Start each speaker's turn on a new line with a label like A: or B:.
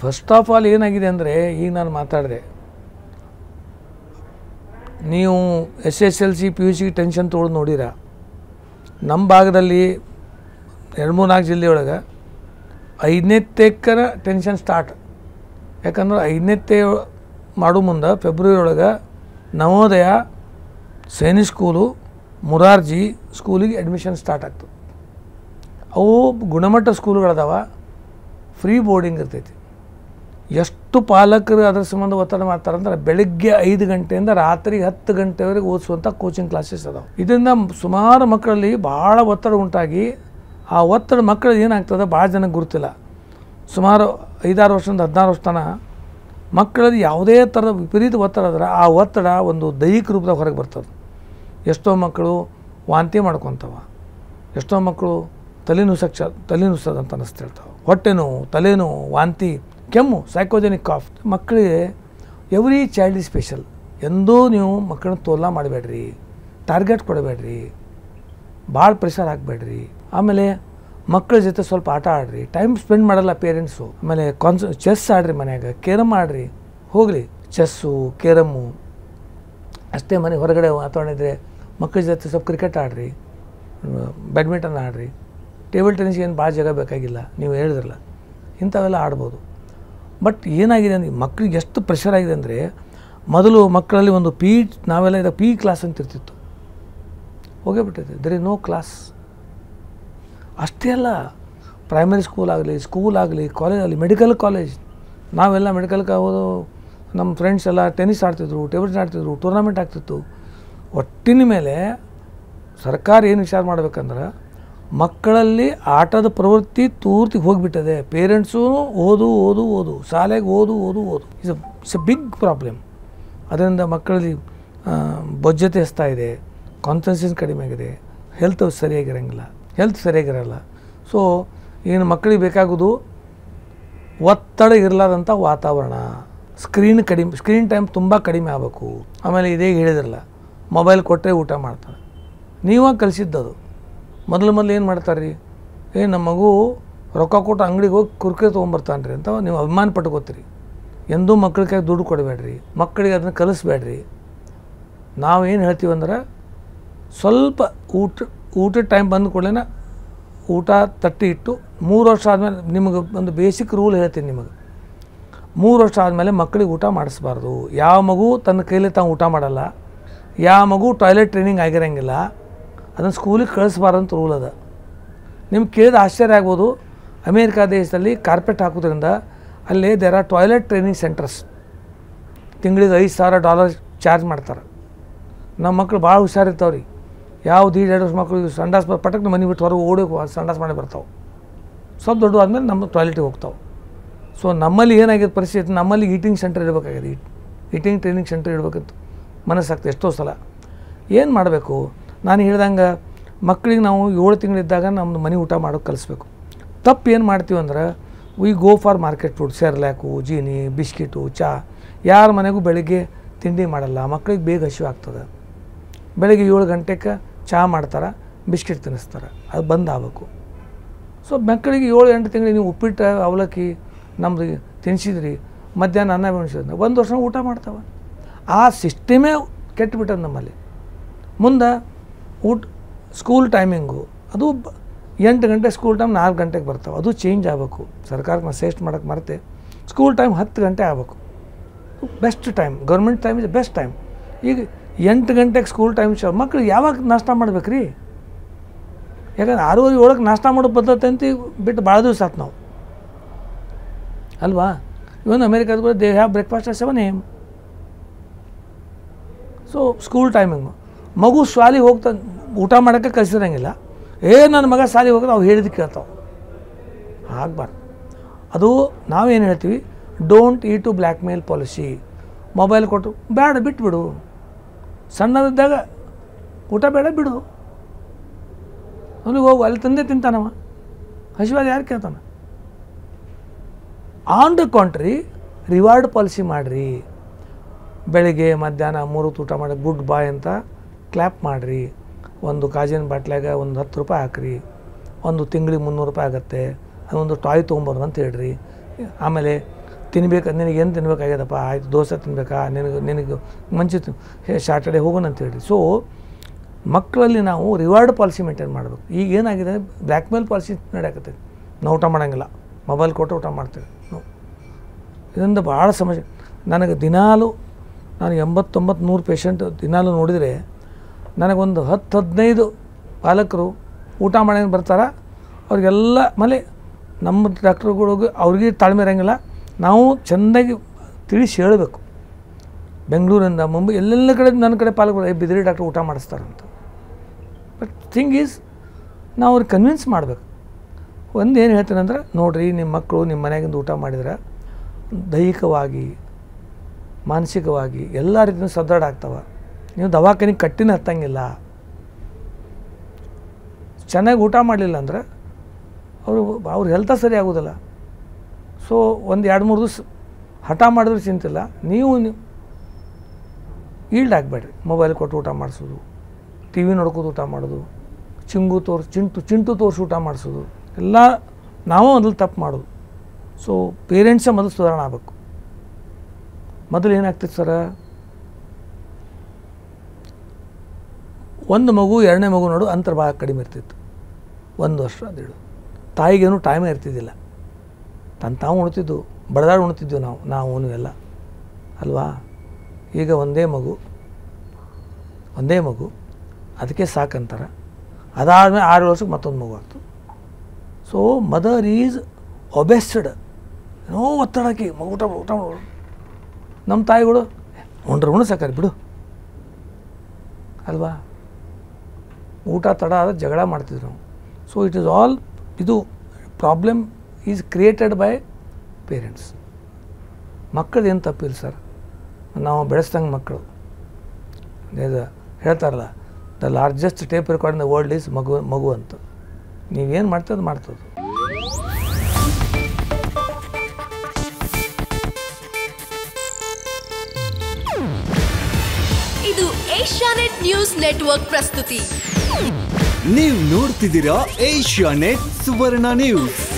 A: first of all ಏನಾಗಿದೆ ಅಂದರೆ ಈಗ ನಾನು ಮಾತಾಡಿದೆ ನೀವು S S L C P U C tension ತೊಗೊಂಡು ನೋಡಿರ ನಮ್ಮ ಭಾಗದಲ್ಲಿ ಎರಡು ಮೂರು ನಾಲ್ಕು ಜಿಲ್ಲೆಯೊಳಗೆ ಐದನೇ ತೆಕ್ಕರ ಟೆನ್ಷನ್ ಸ್ಟಾರ್ಟ್ ಯಾಕಂದ್ರೆ ಐದನೇ ತೇ ಮಾಡೋ ಮುಂದೆ ಫೆಬ್ರವರಿ ಒಳಗೆ ನವೋದಯ ಸೈನಿಕ್ ಸ್ಕೂಲು ಮುರಾರ್ಜಿ ಸ್ಕೂಲಿಗೆ ಅಡ್ಮಿಷನ್ ಸ್ಟಾರ್ಟ್ ಆಗ್ತದೆ ಅವು ಗುಣಮಟ್ಟ ಸ್ಕೂಲ್ಗಳದಾವ ಫ್ರೀ ಬೋರ್ಡಿಂಗ್ ಇರ್ತೈತಿ ಎಷ್ಟು ಪಾಲಕರು ಅದರ ಸಂಬಂಧ ಒತ್ತಡ ಮಾಡ್ತಾರೆ ಅಂದ್ರೆ ಬೆಳಗ್ಗೆ ಐದು ಗಂಟೆಯಿಂದ ರಾತ್ರಿ ಹತ್ತು ಗಂಟೆವರೆಗೆ ಓದಿಸುವಂಥ ಕೋಚಿಂಗ್ ಕ್ಲಾಸಸ್ ಅದಾವೆ ಇದರಿಂದ ಸುಮಾರು ಮಕ್ಕಳಲ್ಲಿ ಭಾಳ ಒತ್ತಡ ಉಂಟಾಗಿ ಆ ಒತ್ತಡ ಮಕ್ಕಳು ಏನಾಗ್ತದೆ ಭಾಳ ಜನಕ್ಕೆ ಗುರುತಿಲ್ಲ ಸುಮಾರು ಐದಾರು ವರ್ಷದಿಂದ ಹದಿನಾರು ವರ್ಷ ತನಕ ಮಕ್ಕಳಲ್ಲಿ ಯಾವುದೇ ಥರದ ವಿಪರೀತ ಒತ್ತಡ ಆದ್ರೆ ಆ ಒತ್ತಡ ಒಂದು ದೈಹಿಕ ರೂಪದಾಗ ಹೊರಗೆ ಬರ್ತದೆ ಎಷ್ಟೋ ಮಕ್ಕಳು ವಾಂತಿ ಮಾಡ್ಕೊತಾವ ಎಷ್ಟೋ ಮಕ್ಕಳು ತಲೆನುಸಕ್ಷ ತಲೆನುಸದಂತ ಅನ್ನಿಸ್ತಿರ್ತಾವೆ ಹೊಟ್ಟೆ ನೋವು ತಲೆನೋವು ವಾಂತಿ ಕೆಮ್ಮು ಸೈಕೋಜೆನಿಕ್ ಕಾಫ್ ಮಕ್ಕಳಿಗೆ ಎವ್ರಿ ಚೈಲ್ಡ್ ಈಸ್ ಸ್ಪೆಷಲ್ ಎಂದೂ ನೀವು ಮಕ್ಕಳನ್ನ ತೋಲ ಮಾಡಬೇಡ್ರಿ ಟಾರ್ಗೆಟ್ ಕೊಡಬೇಡ್ರಿ ಭಾಳ ಪ್ರೆಷರ್ ಹಾಕಬೇಡ್ರಿ ಆಮೇಲೆ ಮಕ್ಕಳ ಜೊತೆ ಸ್ವಲ್ಪ ಆಟ ಆಡ್ರಿ ಟೈಮ್ ಸ್ಪೆಂಡ್ ಮಾಡಲ್ಲ ಪೇರೆಂಟ್ಸು ಆಮೇಲೆ ಕಾನ್ಸ ಚೆಸ್ ಆಡ್ರಿ ಮನ್ಯಾಗ ಕೇರಮ್ ಆಡ್ರಿ ಹೋಗ್ರಿ ಚೆಸ್ಸು ಕೇರಮ್ಮು ಅಷ್ಟೇ ಮನೆ ಹೊರಗಡೆ ವಾತಾವರಣ ಇದ್ದರೆ ಮಕ್ಕಳ ಜೊತೆ ಸ್ವಲ್ಪ ಕ್ರಿಕೆಟ್ ಆಡ್ರಿ ಬ್ಯಾಡ್ಮಿಂಟನ್ ಆಡ್ರಿ ಟೇಬಲ್ ಟೆನ್ನಿಸ್ಗೆ ಏನು ಭಾಳ ಜಾಗ ಬೇಕಾಗಿಲ್ಲ ನೀವು ಹೇಳಿದ್ರಲ್ಲ ಇಂಥವೆಲ್ಲ ಆಡ್ಬೋದು ಬಟ್ ಏನಾಗಿದೆ ಅಂದರೆ ಮಕ್ಕಳಿಗೆ ಎಷ್ಟು ಪ್ರೆಷರ್ ಆಗಿದೆ ಅಂದರೆ ಮೊದಲು ಮಕ್ಕಳಲ್ಲಿ ಒಂದು ಪಿ ನಾವೆಲ್ಲ ಇದ್ದ ಪಿ ಕ್ಲಾಸ್ ಅಂತ ಇರ್ತಿತ್ತು ಹೋಗೇ ಬಿಟ್ಟಿದೆ ದರ್ ಇಸ್ ನೋ ಕ್ಲಾಸ್ ಅಷ್ಟೇ ಅಲ್ಲ ಪ್ರೈಮರಿ ಸ್ಕೂಲ್ ಆಗಲಿ ಸ್ಕೂಲ್ ಆಗಲಿ ಕಾಲೇಜ್ ಆಗಲಿ ಮೆಡಿಕಲ್ ಕಾಲೇಜ್ ನಾವೆಲ್ಲ ಮೆಡಿಕಲ್ಗೆ ಹೋಗೋದು ನಮ್ಮ ಫ್ರೆಂಡ್ಸ್ ಎಲ್ಲ ಟೆನ್ನಿಸ್ ಆಡ್ತಿದ್ರು ಟೇಬಲ್ ಟೆನ್ನಿಸ್ ಆಡ್ತಿದ್ರು ಟೂರ್ನಮೆಂಟ್ ಆಗ್ತಿತ್ತು ಒಟ್ಟಿನ ಮೇಲೆ ಸರ್ಕಾರ ಏನು ವಿಚಾರ ಮಾಡ್ಬೇಕಂದ್ರೆ ಮಕ್ಕಳಲ್ಲಿ ಆಟದ ಪ್ರವೃತ್ತಿ ತೂರ್ತಿ ಹೋಗಿಬಿಟ್ಟದೆ ಪೇರೆಂಟ್ಸು ಓದು ಓದು ಓದು ಶಾಲೆಗೆ ಓದು ಓದು ಓದು is it's a big problem ಅದರಿಂದ ಮಕ್ಕಳಲ್ಲಿ ಆ, ಬೊಜ್ಜತೆ ಹೆಚ್ಚ್ತಾ ಇದೆ ಕಾನ್ಸನ್ಟ್ರೇಷನ್ ಕಡಿಮೆ ಆಗಿದೆ ಹೆಲ್ತ್ ಸರಿಯಾಗಿರಂಗಿಲ್ಲ ಹೆಲ್ತ್ ಸರಿಯಾಗಿರಲ್ಲ ಸೊ ಏನು ಮಕ್ಕಳಿಗೆ ಬೇಕಾಗೋದು ಒತ್ತಡ ಇರಲಾರ್ದಂಥ ವಾತಾವರಣ ಸ್ಕ್ರೀನ್ ಕಡಿಮೆ ಸ್ಕ್ರೀನ್ ಟೈಮ್ ತುಂಬ ಕಡಿಮೆ ಆಗಬೇಕು ಆಮೇಲೆ ಇದೇ ಹೇಳಿದ್ರಲ್ಲ ಮೊಬೈಲ್ ಕೊಟ್ಟರೆ ಊಟ ಮಾಡ್ತಾರೆ ನೀವಾಗ ಕಲಿಸಿದ್ದದು ಮೊದಲು ಮೊದಲು ಏನು ಮಾಡ್ತಾರೆ ರೀ ಏ ನಮ್ಮ ಮಗು ರೊಕ್ಕ ಕೊಟ್ಟು ಅಂಗಡಿಗೆ ಹೋಗಿ ಕುರ್ಕುರೆ ತೊಗೊಂಬರ್ತಾನೆ ರೀ ಅಂತ ನೀವು ಅಭಿಮಾನ ಪಟ್ಕೋತೀರಿ ಎಂದೂ ಮಕ್ಕಳ ಕೈ ದುಡ್ಡು ಕೊಡಬೇಡ್ರಿ ಮಕ್ಕಳಿಗೆ ಅದನ್ನು ಕಲಿಸ್ಬೇಡ್ರಿ ನಾವು ಏನು ಹೇಳ್ತೀವಿ ಅಂದ್ರೆ ಸ್ವಲ್ಪ ಊಟ ಊಟದ ಟೈಮ್ ಬಂದ ಕೂಡಲೇ ಊಟ ತಟ್ಟಿ ಇಟ್ಟು ಮೂರು ವರ್ಷ ಆದಮೇಲೆ ನಿಮಗೆ ಒಂದು ಬೇಸಿಕ್ ರೂಲ್ ಹೇಳ್ತೀನಿ ನಿಮಗೆ ಮೂರು ವರ್ಷ ಆದಮೇಲೆ ಮಕ್ಕಳಿಗೆ ಊಟ ಮಾಡಿಸ್ಬಾರ್ದು ಯಾವ ಮಗು ತನ್ನ ಕೈಲಿ ತಾವು ಊಟ ಮಾಡಲ್ಲ ಯಾವ ಮಗು ಟಾಯ್ಲೆಟ್ ಟ್ರೈನಿಂಗ್ ಆಗಿರಂಗಿಲ್ಲ ಅದನ್ನು ಸ್ಕೂಲಿಗೆ ಕಳಿಸ್ಬಾರ್ದು ಅಂತ ರೂಲ್ ಅದ ನಿಮ್ಗೆ ಕೇಳಿದ ಆಶ್ಚರ್ಯ ಆಗ್ಬೋದು ಅಮೇರಿಕಾ ದೇಶದಲ್ಲಿ ಕಾರ್ಪೆಟ್ ಹಾಕೋದ್ರಿಂದ ಅಲ್ಲಿ there are toilet training centers ತಿಂಗಳಿಗೆ ಐದು ಸಾವಿರ ಡಾಲರ್ ಚಾರ್ಜ್ ಮಾಡ್ತಾರೆ ನಮ್ಮ ಮಕ್ಕಳು ಭಾಳ ಹುಷಾರಿರ್ತಾವೆ ರೀ ಯಾವ ದೀಡ್ ಎರಡು ವರ್ಷ ಮಕ್ಕಳು ಸಂಡಾಸ್ ಪಟಕ್ನ ಮನೆ ಬಿಟ್ಟು ಹೊರಗೆ ಓಡಿ ಸಂಡಾಸ್ ಮಾಡಿ ಬರ್ತಾವೆ ಸ್ವಲ್ಪ ದೊಡ್ಡ ಆದಮೇಲೆ ನಮ್ಮ ಟಾಯ್ಲೆಟಿಗೆ ಹೋಗ್ತಾವೆ ಸೊ ನಮ್ಮಲ್ಲಿ ಏನಾಗಿದೆ ಪರಿಸ್ಥಿತಿ ನಮ್ಮಲ್ಲಿ ಈಟಿಂಗ್ ಸೆಂಟರ್ ಇಡಬೇಕಾಗಿದೆ ಈಟಿಂಗ್ ಟ್ರೈನಿಂಗ್ ಸೆಂಟರ್ ಇಡಬೇಕಂತ ಮನಸ್ಸಾಗ್ತದೆ ಎಷ್ಟೋ ಸಲ ಏನು ಮಾಡಬೇಕು ನಾನು ಹೇಳ್ದಂಗೆ ಮಕ್ಕಳಿಗೆ ನಾವು ಏಳು ತಿಂಗಳಿದ್ದಾಗ ನಮ್ಮದು ಮನೆ ಊಟ ಮಾಡೋಕೆ ಕಲಿಸ್ಬೇಕು ತಪ್ಪು ಏನು ಮಾಡ್ತೀವಿ ಅಂದ್ರೆ we go for market food Cerelac ಜೀನಿ ಬಿಸ್ಕಿಟು ಚಾ ಯಾರ ಮನೆಗೂ ಬೆಳಿಗ್ಗೆ ತಿಂಡಿ ಮಾಡಲ್ಲ ಮಕ್ಕಳಿಗೆ ಬೇಗ ಹಸಿವು ಆಗ್ತದೆ ಬೆಳಿಗ್ಗೆ ಏಳು ಗಂಟೆಗೆ ಚಹಾ ಮಾಡ್ತಾರೆ ಬಿಸ್ಕಿಟ್ ತಿನ್ನಿಸ್ತಾರೆ ಅದು ಬಂದ್ ಆಗಬೇಕು ಸೊ ಮಕ್ಕಳಿಗೆ ಏಳು ಎಂಟು ತಿಂಗಳಿಗೆ ನೀವು ಉಪ್ಪಿಟ್ಟು ಅವಲಕ್ಕಿ ನಮ್ದು ತಿನ್ಸಿದ್ರಿ ಮಧ್ಯಾಹ್ನ ಅನ್ನ ಬೆಳೆಸಿದ್ರೆ ಒಂದು ವರ್ಷ ಊಟ ಮಾಡ್ತಾವೆ ಆ ಸಿಸ್ಟಮೇ ಕೆಟ್ಟುಬಿಟ್ಟದ ನಮ್ಮಲ್ಲಿ ಮುಂದೆ ಊಟ ಸ್ಕೂಲ್ ಟೈಮಿಂಗು ಅದು ಬ- ಎಂಟು ಗಂಟೆ ಸ್ಕೂಲ್ ಟೈಮ್ ನಾಲ್ಕು ಗಂಟೆಗೆ ಬರ್ತಾವೆ ಅದು ಚೇಂಜ್ ಆಗಬೇಕು ಸರ್ಕಾರಕ್ಕೆ ನಾನು ಸೇಸ್ಟ್ ಮಾಡೋಕ್ಕೆ ಮರೆತೆ ಸ್ಕೂಲ್ ಟೈಮ್ ಹತ್ತು ಗಂಟೆ ಆಗಬೇಕು best time government time is best time ಈಗ ಎಂಟು ಗಂಟೆಗೆ ಸ್ಕೂಲ್ ಟೈಮ್ ಶೋ ಮಕ್ಳು ಯಾವಾಗ ನಾಷ್ಟ ಮಾಡ್ಬೇಕು ರೀ ಯಾಕಂದ್ರೆ ಆರೂವರೆ ಏಳಕ್ಕೆ ನಾಷ್ಟ ಮಾಡೋ ಪದ್ಧತಿ ಅಂತ ಈಗ ಬಿಟ್ಟು ಭಾಳ ದಿವಸ ಆತು ನಾವು ಅಲ್ವಾ ಇವನ್ ಅಮೇರಿಕಾದ ಕೂಡ they have breakfast at seven AM so school timing ಮಗು ಶಾಲೆಗೆ ಹೋಗ್ತಾ ಊಟ ಮಾಡೋಕ್ಕೆ ಕಲಿಸಿರಂಗಿಲ್ಲ ಏ ನನ್ನ ಮಗ ಶಾಲೆಗೆ ಹೋಗೋದು ಅವು ಹೇಳಿದ್ದು ಕೇಳ್ತಾವೆ ಆಗಬಾರ್ದು ಅದು ನಾವೇನು ಹೇಳ್ತೀವಿ ಡೋಂಟ್ ಈ to blackmail policy mobile ಕೊಟ್ಟು ಬೇಡ ಬಿಟ್ಬಿಡು ಸಣ್ಣದಿದ್ದಾಗ ಊಟ ಬೇಡ ಬಿಡು ಅವನಿಗೆ ಹೋಗು ಅಲ್ಲಿ ತಂದೆ ತಿಂತಾನವ ಹಸಿವಾದ ಯಾರು ಕೇಳ್ತಾನ on the contrary reward policy ಮಾಡಿರಿ ಬೆಳಿಗ್ಗೆ ಮಧ್ಯಾಹ್ನ ಮೂರು ಹೊತ್ತು ಊಟ ಮಾಡಿ ಗುಡ್ ಬಾಯ್ ಅಂತ ಕ್ಲ್ಯಾಪ್ ಮಾಡಿರಿ ಒಂದು ಕಾಜಿನ ಬಾಟ್ಲಾಗ ಒಂದು ಹತ್ತು ರೂಪಾಯಿ ಹಾಕ್ರಿ ಒಂದು ತಿಂಗಳಿಗೆ ಮುನ್ನೂರು ರೂಪಾಯಿ ಆಗುತ್ತೆ ಅದೊಂದು ಟಾಯ್ ತೊಗೊಂಬರ್ರಿ ಅಂತ ಹೇಳ್ರಿ ಆಮೇಲೆ ತಿನ್ಬೇಕು ನಿನಗೆ ಏನು ತಿನ್ಬೇಕಾಗ್ಯದಪ್ಪ ಆಯ್ತು ದೋಸೆ ತಿನ್ಬೇಕಾ ನಿನಗೆ ನಿನಗೆ ಮಂಚಿ ತಿನ್ ಹೇ ಸಾಟರ್ಡೆ ಹೋಗೋಣ ಅಂತ ಹೇಳಿ ಸೊ ಮಕ್ಕಳಲ್ಲಿ ನಾವು ರಿವಾರ್ಡ್ ಪಾಲಿಸಿ ಮೇಂಟೈನ್ ಮಾಡಬೇಕು ಈಗ ಏನಾಗಿದೆ ಬ್ಲ್ಯಾಕ್ ಮೇಲ್ ಪಾಲಿಸಿ ನಡೆಯಕತ್ತೈತಿ ನಾವು ಊಟ ಮಾಡೋಂಗಿಲ್ಲ ಮೊಬೈಲ್ ಕೊಟ್ಟು ಊಟ ಮಾಡ್ತೇವೆ ನಾವು ಇದರಿಂದ ಭಾಳ ಸಮಸ್ಯೆ ನನಗೆ ದಿನಾಲು ನಾನು ಎಂಬತ್ತೊಂಬತ್ತು ನೂರು ಪೇಷಂಟ್ ದಿನಾಲು ನೋಡಿದರೆ ನನಗೊಂದು ಹತ್ತು ಹದಿನೈದು ಪಾಲಕರು ಊಟ ಮಾಡೋಂಗೆ ಬರ್ತಾರೆ ಅವ್ರಿಗೆಲ್ಲ ಮಲೆ ನಮ್ಮ ಡಾಕ್ಟ್ರುಗಳಿಗೆ ಅವ್ರಿಗೆ ತಾಳ್ಮೆ ಇರೋಂಗಿಲ್ಲ ನಾವು ಚೆಂದಾಗಿ ತಿಳಿಸಿ ಹೇಳಬೇಕು ಬೆಂಗಳೂರಿಂದ ಮುಂಬೈ ಎಲ್ಲೆಲ್ಲ ಕಡೆ ನನ್ನ ಕಡೆ ಪಾಲಕರು "ಏ, ಬಿದಿರಿ ಡಾಕ್ಟ್ರು ಊಟ ಮಾಡಿಸ್ತಾರಂತ ಬಟ್ ಥಿಂಗ್ ಈಸ್ ನಾವು ಅವ್ರಿಗೆ ಕನ್ವಿನ್ಸ್ ಮಾಡಬೇಕು ಒಂದು ಏನು ಹೇಳ್ತೀನಿ ಅಂದ್ರೆ ನೋಡಿರಿ ನಿಮ್ಮ ಮಕ್ಕಳು ನಿಮ್ಮ ಮನೆಯಾಗಿಂದ ಊಟ ಮಾಡಿದ್ರೆ ದೈಹಿಕವಾಗಿ ಮಾನಸಿಕವಾಗಿ ಎಲ್ಲ ರೀತಿಯೂ ಸದೃಢ ಆಗ್ತವೆ ನೀವು ದವಾಖಾನಿಗೆ ಕಟ್ಟಿನ ಹತ್ತಂಗಿಲ್ಲ ಚೆನ್ನಾಗಿ ಊಟ ಮಾಡಲಿಲ್ಲ ಅಂದ್ರೆ ಅವರು ಅವ್ರ ಹೆಲ್ತ ಸರಿ ಆಗೋದಿಲ್ಲ ಸೊ ಒಂದು ಎರಡು ಮೂರು ದಿವಸ ಹಠ ಮಾಡಿದ್ರೆ ಚಿಂತಿಲ್ಲ ನೀವು ಈಲ್ಡ್ ಆಗಬೇಡ್ರಿ ಮೊಬೈಲ್ ಕೊಟ್ಟು ಊಟ ಮಾಡಿಸೋದು ಟಿ ವಿ ನೋಡ್ಕೋದು ಊಟ ಮಾಡೋದು ಚಿಂಗು ತೋರಿಸಿ ಚಿಂಟು ಚಿಂಟು ತೋರಿಸಿ ಊಟ ಮಾಡಿಸೋದು ಎಲ್ಲ ನಾವು ಮೊದಲು ತಪ್ಪು ಮಾಡೋದು ಸೊ ಪೇರೆಂಟ್ಸೇ ಮೊದಲು ಸುಧಾರಣೆ ಆಗಬೇಕು ಮೊದಲು ಏನಾಗ್ತಿತ್ತು ಸರ ಒಂದು ಮಗು ಎರಡನೇ ಮಗು ನೋಡು ಅಂತರ ಭಾಳ ಕಡಿಮೆ ಇರ್ತಿತ್ತು ಒಂದು ವರ್ಷ ಅದೇಳು ತಾಯಿಗೇನು ಟೈಮೇ ಇರ್ತಿದ್ದಿಲ್ಲ ತನ್ನ ತಾವು ಉಣ್ತಿದ್ದು ಬಡದಾಡಿ ಉಣ್ತಿದ್ವಿ ನಾವು ನಾವು ನೀವೆಲ್ಲ ಅಲ್ವಾ ಈಗ ಒಂದೇ ಮಗು ಒಂದೇ ಮಗು ಅದಕ್ಕೆ ಸಾಕಂತಾರೆ ಅದಾದಮೇಲೆ ಆರು ವರ್ಷಕ್ಕೆ ಮತ್ತೊಂದು ಮಗು ಆಗ್ತದೆ ಸೊ ಮದರ್ ಈಸ್ ಒಬೆಸ್ಡ್ ಏನೋ ಒತ್ತಡಕ್ಕೆ ಮಗು ಊಟ ಮಾಡು, ಊಟ ಮಾಡು ನಮ್ಮ ತಾಯಿಗಳು ಉಂಡ್ರೆ ಉಣ ಸಾಕಾರಿ ಬಿಡು ಅಲ್ವಾ ಊಟ ತಡ ಆದ್ರೆ ಜಗಳ ಮಾಡ್ತಿದ್ರು ನಾವು ಸೊ ಇಟ್ ಈಸ್ ಆಲ್ ಇದು problem is created by parents ಮಕ್ಕಳದ್ದು ಏನು ತಪ್ಪಿಲ್ಲ ಸರ್ ನಾವು ಬೆಳೆಸ್ದಂಗೆ ಮಕ್ಕಳು ಇದು ಹೇಳ್ತಾರಲ್ಲ the largest tape record in the world is ಮಗು ಮಗು ಅಂತ ನೀವೇನು ಮಾಡ್ತದೆ ಮಾಡ್ತದೆ
B: ಇದು ಏಷ್ಯಾನೆಟ್ ನ್ಯೂಸ್ ನೆಟ್ವರ್ಕ್ ಪ್ರಸ್ತುತಿ
C: ನೀವು ನೋಡ್ತಿದ್ದೀರಾ ಏಷ್ಯಾ ನೆಟ್ ಸುವರ್ಣ ನ್ಯೂಸ್